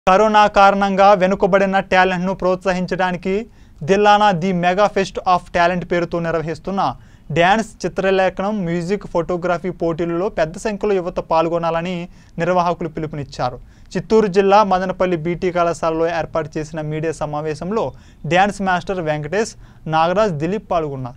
corona కారణంగా వెనుకబడిన టాలెంట్ను ప్రోత్సహించడానికి Thillana the mega fest of talent పేరుతో నిర్వహిస్తున్న డ్యాన్స్ చిత్రలేఖనం మ్యూజిక్ ఫోటోగ్రఫీ పోటీలలో పెద్ద సంఖ్యలో యువత పాల్గొనాలని నిర్వాహకులు పిలుపునిచ్చారు చిత్తూరు జిల్లా మదనపల్లి బీటీ కళాశాలలో ఏర్పాటు చేసిన మీడియా సమావేశంలో డ్యాన్స్ మాస్టర్ వెంకటేష్ నాగరాజ్ దిలీప్ పాల్గొన్నారు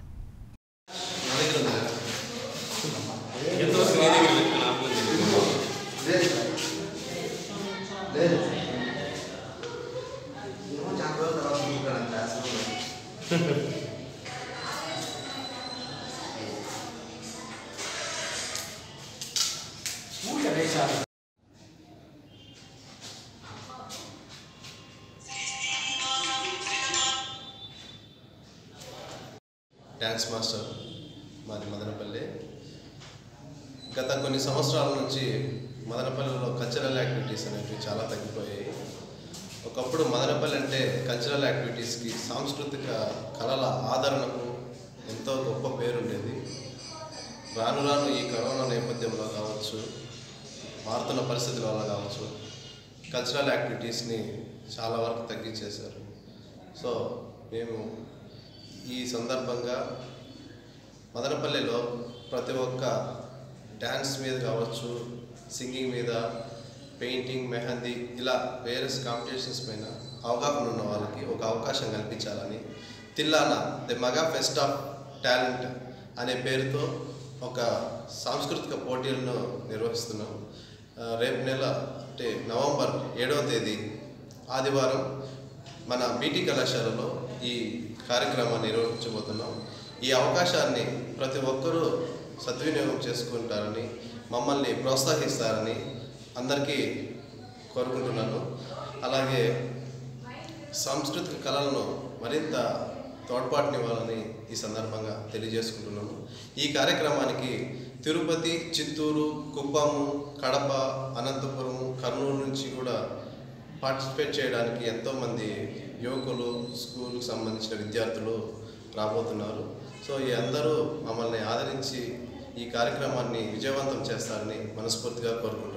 డ్యాన్స్ మాస్టర్ మాది మదనపల్లి గత కొన్ని సంవత్సరాల నుంచి మదనపల్లిలో కల్చరల్ యాక్టివిటీస్ అనేవి చాలా తగ్గిపోయాయి ఒకప్పుడు మదనపల్లి అంటే కల్చరల్ యాక్టివిటీస్కి సాంస్కృతిక కళల ఆదరణకు ఎంతో గొప్ప పేరు ఉండేది రాను రాను ఈ కరోనా నేపథ్యంలో కావచ్చు మారుతున్న పరిస్థితుల వల్ల కావచ్చు కల్చరల్ యాక్టివిటీస్ని చాలా వరకు తగ్గించేశారు సో మేము ఈ సందర్భంగా మదనపల్లిలో ప్రతి ఒక్క డ్యాన్స్ మీద కావచ్చు సింగింగ్ మీద పెయింటింగ్ మెహందీ ఇలా వేరియస్ కాంపిటీషన్స్ పైన అవగాహన ఉన్న వాళ్ళకి ఒక అవకాశం కల్పించాలని Thillana the mega fest of talent అనే పేరుతో ఒక సాంస్కృతిక పోటీలను నిర్వహిస్తున్నాం ఆ, రేపు నెల అంటే నవంబర్ ఏడవ తేదీ ఆదివారం మన బీటీ కళాశాలలో ఈ కార్యక్రమాన్ని నిర్వహించబోతున్నాం ఈ అవకాశాన్ని ప్రతి ఒక్కరూ సద్వినియోగం చేసుకుంటారని మమ్మల్ని ప్రోత్సహిస్తారని అందరికీ కోరుకుంటున్నాను అలాగే సాంస్కృతిక కళలను మరింత తోడ్పాటునివ్వాలని ఈ సందర్భంగా తెలియజేసుకుంటున్నాము ఈ కార్యక్రమానికి తిరుపతి చిత్తూరు కుప్పము కడప అనంతపురం కర్నూలు నుంచి కూడా పార్టిసిపేట్ చేయడానికి ఎంతోమంది యువకులు స్కూల్కి సంబంధించిన విద్యార్థులు రాబోతున్నారు సో ఈ అందరూ మమ్మల్ని ఆదరించి ఈ కార్యక్రమాన్ని విజయవంతం చేస్తారని మనస్ఫూర్తిగా కోరుకుంటున్నాను